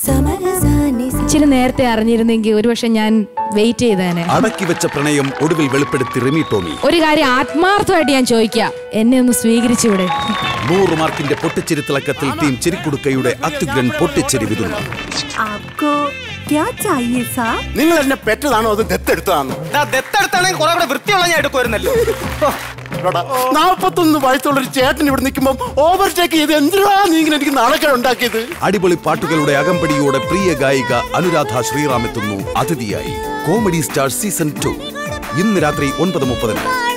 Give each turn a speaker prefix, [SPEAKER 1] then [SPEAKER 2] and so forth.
[SPEAKER 1] ഇച്ചിരി നേരത്തെ അറിഞ്ഞിരുന്നെങ്കിൽ ഒരുപക്ഷെ ഞാൻ വെയിറ്റ് ചെയ്തേനെ
[SPEAKER 2] അടക്കി വെച്ച പ്രണയം ഒടുവിൽ വെളിപ്പെടുത്തി റിമി ടോമി
[SPEAKER 1] ഒരു കാര്യം ആത്മാർത്ഥമായിട്ട് ഞാൻ ചോദിക്കാം എന്നെ ഒന്ന് സ്വീകരിച്ചുവിടെ
[SPEAKER 2] നൂറ് മാർക്കിന്റെ പൊട്ടിച്ചിരി തിളക്കത്തിൽ ടീം ചിരിക്കുടുക്കയുടെ അത്യുഗ്രൻ പൊട്ടിച്ചിരി വിതുന്നു
[SPEAKER 3] आपको क्या चाहिए साहब
[SPEAKER 4] നിങ്ങൾ എന്നെ പെറ്റതാണോ അത് ദത്തെടുത്തതാണോ
[SPEAKER 5] ദത്തെടുത്താണെങ്കിൽ കുറെ കൂടെ വൃത്തിയുള്ള ഞാൻ എടുക്കുമായിരുന്നല്ലോ
[SPEAKER 4] നാപ്പത്തൊന്ന് വയസ്സുള്ള ഒരു ചേട്ടൻ ഇവിടെ നിൽക്കുമ്പോൾ ഓവർടേക്ക് ചെയ്ത് എന്തിനാ നീ ഇങ്ങനെ എനിക്ക് നാണക്കേട് ഉണ്ടാക്കിയത്
[SPEAKER 2] അടിപൊളി പാട്ടുകളുടെ അകമ്പടിയോടെ പ്രിയ ഗായിക അനുരാധ ശ്രീറാം എത്തുന്നു അതിഥിയായി കോമഡി സ്റ്റാർ സീസൺ ടു ഇന്ന് രാത്രി ഒൻപത് മുപ്പതിന്